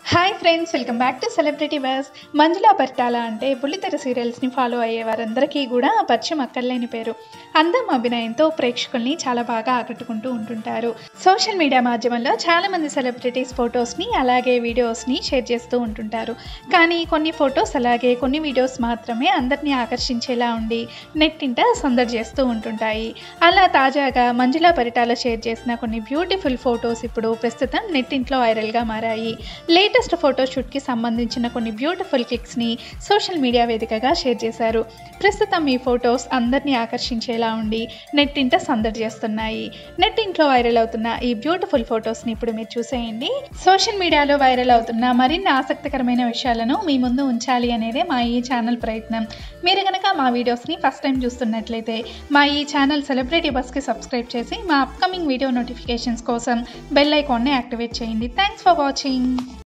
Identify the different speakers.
Speaker 1: hi friends welcome back to celebrity buzz Manjula Paritala అంటే బుల్లితెర సీరియల్స్ని follow అయ్యే వారందరికీ కూడా పరిచయం అక్కర్లేని పేరు అందం అభినయంతో ప్రేక్షకుల్ని చాలా బాగా ఆకట్టుకుంటూ ఉంటుంటారు సోషల్ మీడియా మాధ్యమంలో చాలామంది సెలబ్రిటీస్ ఫొటోస్ని అలాగే వీడియోస్ని షేర్ చేస్తూ ఉంటుంటారు కానీ కొన్ని ఫొటోస్ అలాగే కొన్ని వీడియోస్ మాత్రమే అందరినీ ఆకర్షించేలా ఉండి నెట్టింట సందడి చేస్తూ ఉంటుంటాయి అలా తాజాగా మంజులా పరిటాల షేర్ చేసిన కొన్ని బ్యూటిఫుల్ ఫొటోస్ ఇప్పుడు ప్రస్తుతం నెట్టింట్లో వైరల్గా మారాయి లేటెస్ట్ ఫోటోషూట్కి సంబంధించిన కొన్ని బ్యూటిఫుల్ క్లిక్స్ని సోషల్ మీడియా వేదికగా షేర్ చేశారు ప్రస్తుతం ఈ ఫొటోస్ అందరినీ ఆకర్షించేలా ఉండి నెట్టింట సందడి చేస్తున్నాయి నెట్టింట్లో వైరల్ అవుతున్న ఈ బ్యూటిఫుల్ ఫొటోస్ని ఇప్పుడు మీరు చూసేయండి సోషల్ మీడియాలో వైరల్ అవుతున్న మరిన్ని ఆసక్తికరమైన విషయాలను మీ ముందు ఉంచాలి అనేదే మా ఈ ఛానల్ ప్రయత్నం మీరు కనుక మా వీడియోస్ని ఫస్ట్ టైం చూస్తున్నట్లయితే మా ఈ ఛానల్ సెలబ్రిటీ బస్కి సబ్స్క్రైబ్ చేసి మా అప్కమింగ్ వీడియో నోటిఫికేషన్స్ కోసం బెల్ ఐకాన్ని యాక్టివేట్ చేయండి థ్యాంక్స్ ఫర్ వాచింగ్